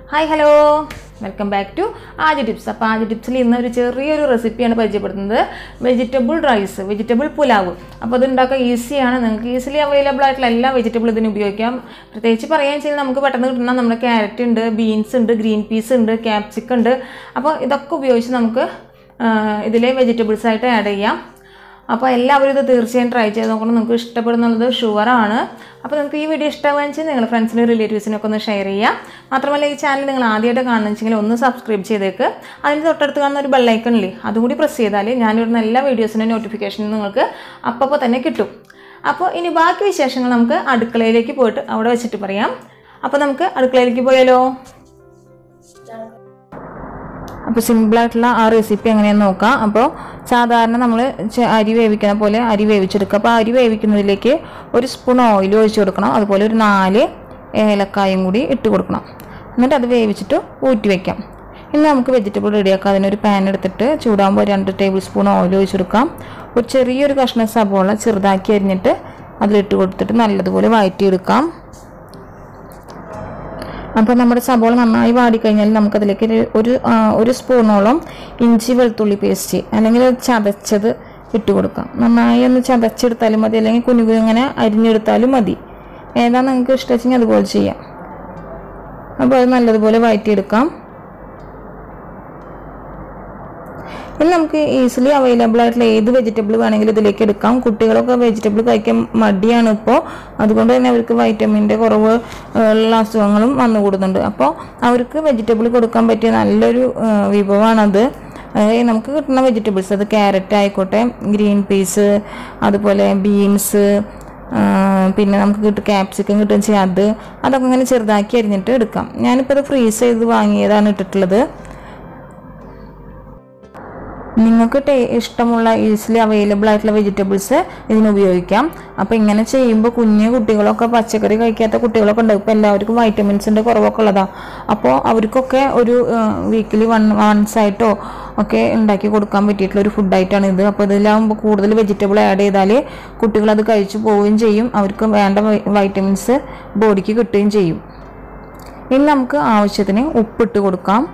hi hello welcome back to ആദ്യ tips അപ്പോൾ ആദ്യ ടിപ്സിൽ ഇന്ന് ഒരു ചെറിയൊരു റെസിപ്പിയാണ് പരിചയപ്പെടുത്തുന്നത് വെജിറ്റബിൾ റൈസ് വെജിറ്റബിൾ പുലാവ് അപ്പോൾ ഇത് ഉണ്ടാക്കാൻ ഈസിയാണ് നിങ്ങൾക്ക് ഈസിലി അവൈലബിൾ ആയിട്ടുള്ള എല്ലാ വെജിറ്റബിൾ ഇതിന് ഉപയോഗിക്കാം പ്രത്യേകിച്ച് പറയുകയും ചെയ്താൽ നമുക്ക് പെട്ടെന്ന് കിട്ടുന്ന നമ്മുടെ ക്യാരറ്റ് ഉണ്ട് ബീൻസ് ഉണ്ട് ഗ്രീൻ പീസ് ഉണ്ട് ക്യാപ്സിക്കം ഉണ്ട് അപ്പോൾ ഇതൊക്കെ ഉപയോഗിച്ച് നമുക്ക് ഇതിലെ വെജിറ്റബിൾസ് ആയിട്ട് ആഡ് ചെയ്യാം അപ്പോൾ എല്ലാവരും ഇത് തീർച്ചയായും ട്രൈ ചെയ്ത് നോക്കണം നിങ്ങൾക്ക് ഇഷ്ടപ്പെടുന്നുള്ളത് ഷുവറാണ് അപ്പോൾ നിങ്ങൾക്ക് ഈ വീഡിയോ ഇഷ്ടമാകുകയെന്ന് വെച്ചാൽ നിങ്ങൾ ഫ്രണ്ട്സിനും റിലേറ്റീവ്സിനും ഒക്കെ ഒന്ന് ഷെയർ ചെയ്യുക മാത്രമല്ല ഈ ചാനൽ നിങ്ങൾ ആദ്യമായിട്ട് കാണണമെന്ന് വെച്ചെങ്കിൽ ഒന്ന് സബ്സ്ക്രൈബ് ചെയ്തേക്ക് അതിന് തൊട്ടടുത്ത് കാണുന്ന ഒരു ബെല്ലൈക്കൺ ഇല്ലേ അതും കൂടി പ്രസ് ചെയ്താൽ ഞാനിടുന്ന എല്ലാ വീഡിയോസിൻ്റെ നോട്ടിഫിക്കേഷൻ നിങ്ങൾക്ക് അപ്പോൾ തന്നെ കിട്ടും അപ്പോൾ ഇനി ബാക്കി വിശേഷങ്ങൾ നമുക്ക് അടുക്കളയിലേക്ക് പോയിട്ട് അവിടെ വെച്ചിട്ട് പറയാം അപ്പോൾ നമുക്ക് അടുക്കളയിലേക്ക് പോയാലോ അപ്പോൾ സിമ്പിളായിട്ടുള്ള ആ റെസിപ്പി എങ്ങനെയാണെന്ന് നോക്കാം അപ്പോൾ സാധാരണ നമ്മൾ അരി വേവിക്കുന്ന പോലെ അരി വേവിച്ചെടുക്കുക അപ്പോൾ അരി വേവിക്കുന്നതിലേക്ക് ഒരു സ്പൂൺ ഓയിൽ ഒഴിച്ച് കൊടുക്കണം അതുപോലെ ഒരു നാല് ഏലക്കായും കൂടി ഇട്ട് കൊടുക്കണം എന്നിട്ട് അത് വേവിച്ചിട്ട് ഊറ്റി വയ്ക്കാം ഇനി നമുക്ക് വെജിറ്റബിൾ റെഡിയാക്കാം അതിനൊരു പാൻ എടുത്തിട്ട് ചൂടാകുമ്പോൾ രണ്ട് ടേബിൾ സ്പൂൺ ഓയിൽ ഒഴിച്ച് കൊടുക്കാം ഒരു ചെറിയൊരു കഷ്ണം സബോള ചെറുതാക്കി അരിഞ്ഞിട്ട് അതിലിട്ട് കൊടുത്തിട്ട് നല്ലതുപോലെ വഴറ്റിയെടുക്കാം അപ്പോൾ നമ്മുടെ സബോള നന്നായി വാടിക്കഴിഞ്ഞാൽ നമുക്കതിലേക്ക് ഒരു- ഒരു ആ, ഒരു സ്പൂണോളം ഇഞ്ചി വെളുത്തുള്ളി പേസ്റ്റ് അല്ലെങ്കിൽ ചതച്ചത് ഇട്ട് കൊടുക്കാം നന്നായി ഒന്ന് ചതച്ചെടുത്താലും മതി അല്ലെങ്കിൽ കുഞ്ഞു കുഞ്ഞു ഇങ്ങനെ അരിഞ്ഞെടുത്താലും മതി ഏതാ നിങ്ങൾക്ക് ഇഷ്ടമെങ്കിൽ അതുപോലെ ചെയ്യാം അപ്പോൾ അത് നല്ലതുപോലെ വഴറ്റിയെടുക്കാം ഇനി നമുക്ക് ഈസിലി അവൈലബിൾ ആയിട്ടുള്ള ഏത് വെജിറ്റബിൾ വേണമെങ്കിലും ഇതിലേക്ക് എടുക്കാം കുട്ടികളൊക്കെ വെജിറ്റബിൾ കഴിക്കാൻ മടിയാണ് ഇപ്പോൾ അതുകൊണ്ട് തന്നെ അവർക്ക് വൈറ്റമിൻ്റെ കുറവ് ഏഹ്, ഉള്ള അസുഖങ്ങളും വന്നുകൂടുന്നുണ്ട് അപ്പോൾ അവർക്ക് വെജിറ്റബിൾ കൊടുക്കാൻ പറ്റിയ നല്ലൊരു ഏഹ്, വിഭവമാണത് ഏഹ്, നമുക്ക് കിട്ടുന്ന വെജിറ്റബിൾസ് അത് ക്യാരറ്റ് ആയിക്കോട്ടെ ഗ്രീൻ പീസ് അതുപോലെ ബീൻസ് പിന്നെ നമുക്ക് കിട്ടും ക്യാപ്സിക്കം കിട്ടുകയും ചെയ്യാം അത് അതൊക്കെ ഇങ്ങനെ ചെറുതാക്കി അരിഞ്ഞിട്ട് എടുക്കാം ഞാനിപ്പോൾ ഇത് ഫ്രീസ് ചെയ്ത് വാങ്ങിയതാണ് ഇട്ടിട്ടുള്ളത് നിങ്ങൾക്ക് ടേ ഇഷ്ടമുള്ള ഈസിലി അവൈലബിൾ ആയിട്ടുള്ള വെജിറ്റബിൾസ് ഇതിന് ഉപയോഗിക്കാം അപ്പോൾ ഇങ്ങനെ ചെയ്യുമ്പോൾ കുഞ്ഞു കുട്ടികളൊക്കെ പച്ചക്കറി കഴിക്കാത്ത കുട്ടികളൊക്കെ ഉണ്ടാവും ഇപ്പോൾ എല്ലാവർക്കും വൈറ്റമിൻസിൻ്റെ കുറവൊക്കെ ഉള്ളതാണ് അപ്പോൾ അവർക്കൊക്കെ ഒരു വീക്കിലി വൺ വൺസ് ആയിട്ടോ ഒക്കെ ഉണ്ടാക്കി കൊടുക്കാൻ പറ്റിയിട്ടുള്ള ഒരു ഫുഡായിട്ടാണ് ഇത് അപ്പോൾ ഇതിലാകുമ്പോൾ കൂടുതൽ വെജിറ്റബിൾ ആഡ് ചെയ്താൽ കുട്ടികൾ അത് കഴിച്ചു പോവുകയും ചെയ്യും അവർക്ക് വേണ്ട വൈറ്റമിൻസ് ബോഡിക്ക് കിട്ടുകയും ചെയ്യും ഇനി നമുക്ക് ആവശ്യത്തിന് ഉപ്പിട്ട് കൊടുക്കാം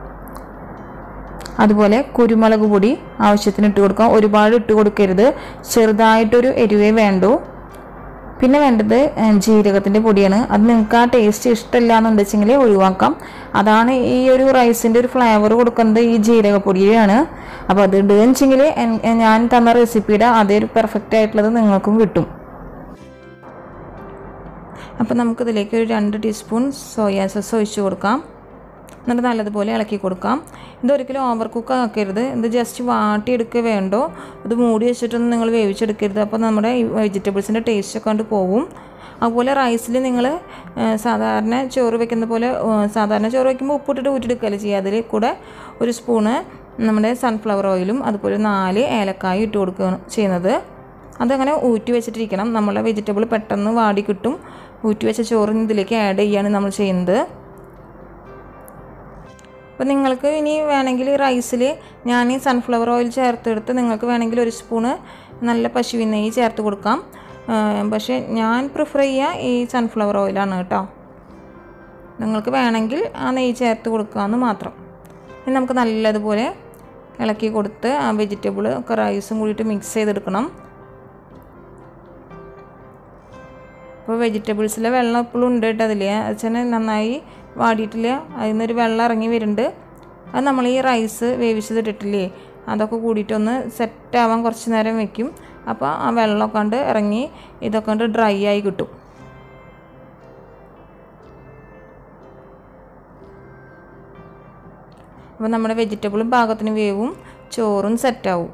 അതുപോലെ കുരുമുളക് പൊടി ആവശ്യത്തിന് ഇട്ട് കൊടുക്കാം ഒരുപാട് ഇട്ട് കൊടുക്കരുത് ചെറുതായിട്ടൊരു എരിവേ വേണ്ടൂ പിന്നെ വേണ്ടത് ഏഹ്, ജീരകത്തിൻ്റെ പൊടിയാണ് അത് നിങ്ങൾക്ക് ആ ടേസ്റ്റ് ഇഷ്ടമില്ല എന്നുണ്ടെച്ചെങ്കിൽ ഒഴിവാക്കാം അതാണ് ഈ ഒരു റൈസിൻ്റെ ഒരു ഫ്ലേവർ കൊടുക്കുന്നത് ഈ ജീരകപ്പൊടിയാണ് അപ്പോൾ അത് ഇടുകയെന്ന് വെച്ചെങ്കിൽ ഞാൻ തന്ന റെസിപ്പിയുടെ അതേ ഒരു പെർഫെക്റ്റ് ആയിട്ടുള്ളത് നിങ്ങൾക്കും കിട്ടും അപ്പോൾ നമുക്കിതിലേക്ക് ഒരു രണ്ട് ടീസ്പൂൺ സോയാ സോസ് ഒഴിച്ച് കൊടുക്കാം എന്നിട്ട് നല്ലതുപോലെ ഇളക്കി കൊടുക്കാം ഇതൊരിക്കലും ഓവർ കുക്ക് ആക്കരുത് ഇത് ജസ്റ്റ് വാട്ടിയെടുക്കുക വേണ്ടോ ഇത് മൂടി വെച്ചിട്ടൊന്നും നിങ്ങൾ വേവിച്ചെടുക്കരുത് അപ്പോൾ നമ്മുടെ ഈ വെജിറ്റബിൾസിൻ്റെ ടേസ്റ്റ് ഒക്കെ കണ്ട് പോവും അതുപോലെ റൈസിൽ നിങ്ങൾ സാധാരണ ചോറ് വെക്കുന്ന പോലെ ഏഹ്, സാധാരണ ചോറ് വയ്ക്കുമ്പോൾ ഉപ്പിട്ടിട്ട് ഊറ്റിയെടുക്കുകയല്ല ചെയ്യുക അതിൽ കൂടെ ഒരു സ്പൂണ് നമ്മുടെ സൺഫ്ലവർ ഓയിലും അതുപോലെ നാല് ഏലക്കായും ഇട്ട് കൊടുക്കുകയാണ് ചെയ്യുന്നത് അതങ്ങനെ ഊറ്റി വെച്ചിട്ടിരിക്കണം നമ്മളെ വെജിറ്റബിൾ പെട്ടെന്ന് വാടി കിട്ടും ഊറ്റി വെച്ച ചോറ് ഇതിലേക്ക് ആഡ് ചെയ്യാണ് നമ്മൾ ചെയ്യുന്നത് അപ്പോൾ നിങ്ങൾക്ക് ഇനി വേണമെങ്കിൽ റൈസിൽ ഞാൻ ഈ സൺഫ്ലവർ ഓയിൽ ചേർത്തെടുത്ത് നിങ്ങൾക്ക് വേണമെങ്കിൽ ഒരു സ്പൂണ് നല്ല പശുവിൻ നെയ്യ് ചേർത്ത് കൊടുക്കാം ആ, പക്ഷേ ഞാൻ പ്രിഫർ ചെയ്യുക ഈ സൺഫ്ലവർ ഓയിലാണ് കേട്ടോ നിങ്ങൾക്ക് വേണമെങ്കിൽ ആ നെയ്യ് ചേർത്ത് കൊടുക്കാമെന്ന് മാത്രം ഇനി നമുക്ക് നല്ലതുപോലെ ഇളക്കി കൊടുത്ത് ആ വെജിറ്റബിൾ ഒക്കെ റൈസും കൂടിയിട്ട് മിക്സ് ചെയ്തെടുക്കണം അപ്പോൾ വെജിറ്റബിൾസിലെ വെള്ളം എപ്പോഴും ഉണ്ട് കേട്ടോ അതിൽ വെച്ചാൽ നന്നായി വാടിയിട്ടില്ല അതിൽ നിന്നൊരു വെള്ളം ഇറങ്ങി വരുന്നുണ്ട് അത് നമ്മൾ ഈ റൈസ് വേവിച്ചതിട്ടിട്ടില്ലേ അതൊക്കെ കൂടിയിട്ടൊന്ന് സെറ്റാവാൻ കുറച്ച് നേരം വെക്കും അപ്പോൾ ആ വെള്ളമൊക്കെ കണ്ട് ഇറങ്ങി ഇതൊക്കെ കണ്ട് ഡ്രൈ ആയി കിട്ടും അപ്പോൾ നമ്മുടെ വെജിറ്റബിളും പാകത്തിന് വേവും ചോറും സെറ്റാവും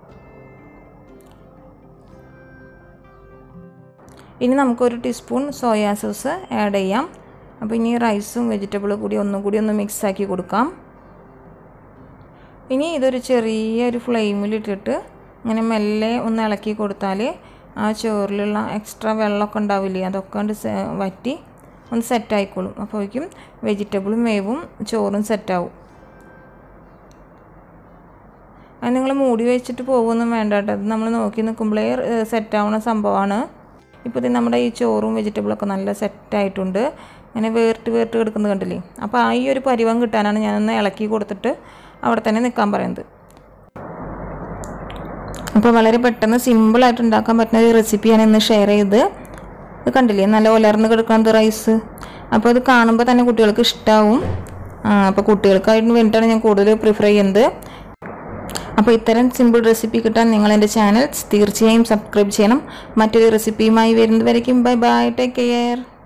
ഇനി നമുക്കൊരു ടീസ്പൂൺ സോയാ സോസ് ആഡ് ചെയ്യാം അപ്പോൾ ഇനി റൈസും വെജിറ്റബിളും കൂടി ഒന്നും കൂടി ഒന്ന് മിക്സ് ആക്കി കൊടുക്കാം ഇനി ഇതൊരു ചെറിയൊരു ഫ്ലെയിമിലിട്ടിട്ട് ഇങ്ങനെ മെല്ലെ ഒന്ന് ഇളക്കി കൊടുത്താൽ ആ ചോറിലുള്ള എക്സ്ട്രാ വെള്ളമൊക്കെ ഉണ്ടാവില്ലേ അതൊക്കെ കൊണ്ട് സെ- വറ്റി ഒന്ന് സെറ്റായിക്കോളും അപ്പോഴേക്കും വെജിറ്റബിളും വേവും ചോറും സെറ്റാവും അത് നിങ്ങൾ മൂടി വെച്ചിട്ട് പോകുമൊന്നും വേണ്ട കേട്ടോ അത് നമ്മൾ നോക്കി നിൽക്കുമ്പോഴേ സെറ്റാവുന്ന സംഭവമാണ് ഇപ്പോൾ ഇത് നമ്മുടെ ഈ ചോറും വെജിറ്റബിളൊക്കെ നല്ല സെറ്റായിട്ടുണ്ട് ഇങ്ങനെ വേറിട്ട് വേറിട്ട് കിടക്കുന്നത് കണ്ടില്ലേ അപ്പോൾ ആ ഈ ഒരു പരിവം കിട്ടാനാണ് ഞാനൊന്ന് ഇളക്കി കൊടുത്തിട്ട് അവിടെ തന്നെ നിൽക്കാൻ പറയുന്നത് അപ്പോൾ വളരെ പെട്ടെന്ന് സിമ്പിളായിട്ട് ഉണ്ടാക്കാൻ പറ്റുന്ന ഒരു റെസിപ്പിയാണ് ഇന്ന് ഷെയർ ചെയ്ത് ഇത് കണ്ടില്ലേ നല്ല ഉലർന്ന് കിടക്കുന്നത് റൈസ് അപ്പോൾ ഇത് കാണുമ്പോൾ തന്നെ കുട്ടികൾക്ക് ഇഷ്ടാവും ആ, അപ്പോൾ കുട്ടികൾക്കായിട്ട് വേണ്ടിയിട്ടാണ് ഞാൻ കൂടുതൽ പ്രിഫർ ചെയ്യുന്നത് അപ്പോൾ ഇത്തരം സിമ്പിൾ റെസിപ്പി കിട്ടാൻ നിങ്ങൾ എൻ്റെ ചാനൽ തീർച്ചയായും സബ്സ്ക്രൈബ് ചെയ്യണം മറ്റൊരു റെസിപ്പിയുമായി വരുന്നത് വരയ്ക്കും ബൈ ബൈ ടേക്ക് കെയർ